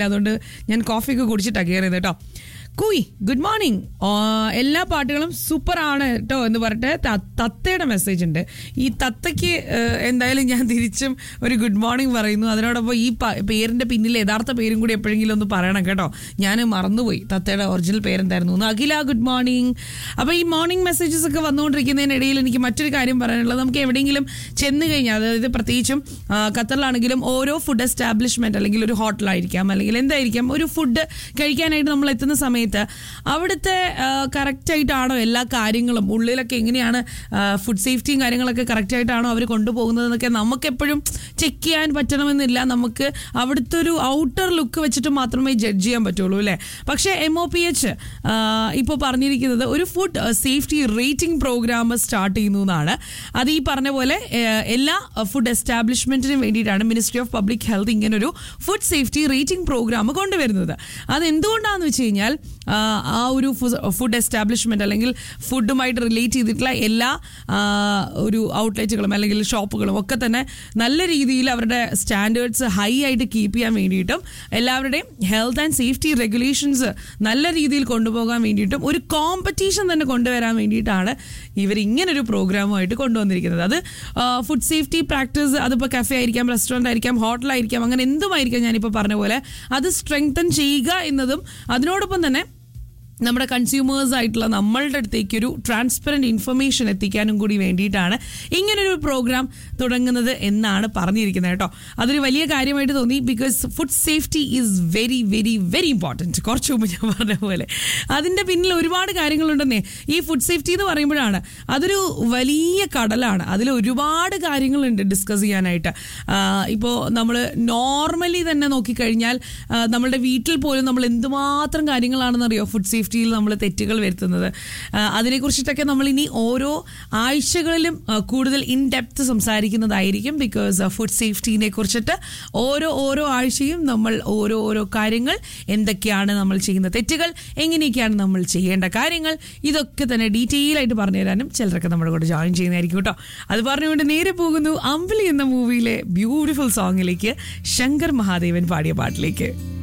അതുകൊണ്ട് ഞാൻ കോഫിയൊക്കെ കുടിച്ചിട്ടാണ് കയറിയത് കേട്ടോ കുയ് ഗുഡ് മോർണിംഗ് എല്ലാ പാട്ടുകളും സൂപ്പർ ആണ് കേട്ടോ എന്ന് പറഞ്ഞിട്ട് ത- തത്തയുടെ മെസ്സേജ് ഉണ്ട് ഈ തത്തയ്ക്ക് ഏഹ്, എന്തായാലും ഞാൻ തിരിച്ചും ഒരു ഗുഡ് മോർണിംഗ് പറയുന്നു അതിനോടൊപ്പം ഈ പ- പേരിന്റെ പിന്നിൽ യഥാർത്ഥ പേരും കൂടി എപ്പോഴെങ്കിലും ഒന്ന് പറയണം കേട്ടോ ഞാൻ മറന്നുപോയി തത്തയുടെ ഒറിജിനൽ പേരെന്തായിരുന്നു ഒന്ന് അഖില ഗുഡ് മോർണിംഗ് അപ്പോൾ ഈ മോർണിംഗ് മെസ്സേജസ് ഒക്കെ വന്നുകൊണ്ടിരിക്കുന്നതിനിടയിൽ എനിക്ക് മറ്റൊരു കാര്യം പറയാനുള്ളത് നമുക്ക് എവിടെയെങ്കിലും ചെന്ന് കഴിഞ്ഞാൽ അതായത് പ്രത്യേകിച്ചും ആ, ഖത്തറിലാണെങ്കിലും ഓരോ ഫുഡ് എസ്റ്റാബ്ലിഷ്മെന്റ് അല്ലെങ്കിൽ ഒരു ഹോട്ടലായിരിക്കാം അല്ലെങ്കിൽ എന്തായിരിക്കാം ഒരു ഫുഡ് കഴിക്കാനായിട്ട് നമ്മൾ എത്തുന്ന സമയത്ത് അവിടുത്തെ കറക്റ്റ് ആയിട്ടാണോ എല്ലാ കാര്യങ്ങളും ഉള്ളിലൊക്കെ എങ്ങനെയാണ് ഫുഡ് സേഫ്റ്റിയും കാര്യങ്ങളൊക്കെ കറക്റ്റ് ആയിട്ടാണോ അവർ കൊണ്ടുപോകുന്നതെന്നൊക്കെ നമുക്ക് എപ്പോഴും ചെക്ക് ചെയ്യാൻ പറ്റണമെന്നില്ല നമുക്ക് അവിടുത്തെ ഒരു ഔട്ടർ ലുക്ക് വെച്ചിട്ട് മാത്രമേ ജഡ്ജ് ചെയ്യാൻ പറ്റുള്ളൂ അല്ലേ പക്ഷേ എം ഒ പി എച്ച് ഇപ്പോൾ പറഞ്ഞിരിക്കുന്നത് ഒരു food safety rating programme start ചെയ്യുന്നു എന്നാണ് അത് ഈ പറഞ്ഞ പോലെ ഏഹ്, എല്ലാ ഫുഡ് എസ്റ്റാബ്ലിഷ്മെന്റിനും വേണ്ടിയിട്ടാണ് മിനിസ്ട്രി ഓഫ് പബ്ലിക് ഹെൽത്ത് ഇങ്ങനെ ഒരു ഫുഡ് സേഫ്റ്റി റേറ്റിംഗ് പ്രോഗ്രാം കൊണ്ടുവരുന്നത് അത് എന്തുകൊണ്ടാണെന്ന് വെച്ച് കഴിഞ്ഞാൽ ആ, ആ ഒരു ഫുഡ് എസ്റ്റാബ്ലിഷ്മെന്റ് അല്ലെങ്കിൽ ഫുഡുമായിട്ട് റിലേറ്റ് ചെയ്തിട്ടുള്ള എല്ലാ ആ, ഒരു ഔട്ട്ലെറ്റുകളും അല്ലെങ്കിൽ ഷോപ്പുകളും ഒക്കെ തന്നെ നല്ല രീതിയിൽ അവരുടെ സ്റ്റാൻഡേർഡ്സ് ഹൈ ആയിട്ട് കീപ്പ് ചെയ്യാൻ വേണ്ടിയിട്ടും എല്ലാവരുടെയും ഹെൽത്ത് ആൻഡ് സേഫ്റ്റി റെഗുലേഷൻസ് നല്ല രീതിയിൽ കൊണ്ടുപോകാൻ വേണ്ടിയിട്ടും ഒരു കോമ്പറ്റീഷൻ തന്നെ കൊണ്ടുവരാൻ വേണ്ടിയിട്ടാണ് ഇവർ ഇങ്ങനൊരു പ്രോഗ്രാമുമായിട്ട് കൊണ്ടുവന്നിരിക്കുന്നത് അത് ഫുഡ് സേഫ്റ്റി പ്രാക്ടീസ് അതിപ്പോൾ കഫേ ആയിരിക്കാം റെസ്റ്റോറൻ്റ് ആയിരിക്കാം ഹോട്ടലായിരിക്കാം അങ്ങനെ എന്തുമായിരിക്കാം ഞാനിപ്പോൾ പറഞ്ഞ പോലെ അത് സ്ട്രെങ്തൻ ചെയ്യുക എന്നതും അതിനോടൊപ്പം തന്നെ നമ്മുടെ കൺസ്യൂമേഴ്സ് ആയിട്ടുള്ള നമ്മളുടെ അടുത്തേക്ക് ഒരു ട്രാൻസ്പെറൻറ്റ് ഇൻഫർമേഷൻ എത്തിക്കാനും കൂടി വേണ്ടിയിട്ടാണ് ഇങ്ങനൊരു പ്രോഗ്രാം തുടങ്ങുന്നത് എന്നാണ് പറഞ്ഞിരിക്കുന്നത് കേട്ടോ അതൊരു വലിയ കാര്യമായിട്ട് തോന്നി because food safety is very very very important കുറച്ച് മുമ്പ് ഞാൻ പറഞ്ഞ പോലെ അതിൻ്റെ പിന്നിൽ ഒരുപാട് കാര്യങ്ങളുണ്ടെന്നേ ഈ ഫുഡ് സേഫ്റ്റി എന്ന് പറയുമ്പോഴാണ് അതൊരു വലിയ കടലാണ് അതിൽ ഒരുപാട് കാര്യങ്ങളുണ്ട് ഡിസ്കസ് ചെയ്യാനായിട്ട് ഇപ്പോൾ നമ്മൾ നോർമലി തന്നെ നോക്കിക്കഴിഞ്ഞാൽ ആ, നമ്മളുടെ വീട്ടിൽ പോലും നമ്മൾ എന്തുമാത്രം കാര്യങ്ങളാണെന്നറിയോ ഫുഡ് സേഫ്റ്റിയിൽ നമ്മൾ തെറ്റുകൾ വരുത്തുന്നത് ആ, അതിനെക്കുറിച്ചിട്ടൊക്കെ നമ്മൾ ഇനി ഓരോ ആഴ്ചകളിലും ആ, കൂടുതൽ ഇൻ ഡെപ്ത് സംസാരിക്കുന്നതായിരിക്കും ബിക്കോസ് ഫുഡ് സേഫ്റ്റിനെ കുറിച്ചിട്ട് ഓരോ ഓരോ ആഴ്ചയും നമ്മൾ ഓരോ ഓരോ കാര്യങ്ങൾ എന്തൊക്കെയാണ് നമ്മൾ ചെയ്യുന്ന തെറ്റുകൾ എങ്ങനെയൊക്കെയാണ് നമ്മൾ ചെയ്യേണ്ട കാര്യങ്ങൾ ഇതൊക്കെ തന്നെ ഡീറ്റെയിൽ ആയിട്ട് പറഞ്ഞു തരാനും ചിലരൊക്കെ നമ്മുടെ കൂടെ ജോയിൻ ചെയ്യുന്നതായിരിക്കും കേട്ടോ അത് പറഞ്ഞുകൊണ്ട് നേരെ പോകുന്നു അമ്പിളി എന്ന മൂവിയിലെ ബ്യൂട്ടിഫുൾ സോങ്ങിലേക്ക് ശങ്കർ മഹാദേവൻ പാടിയ പാട്ടിലേക്ക്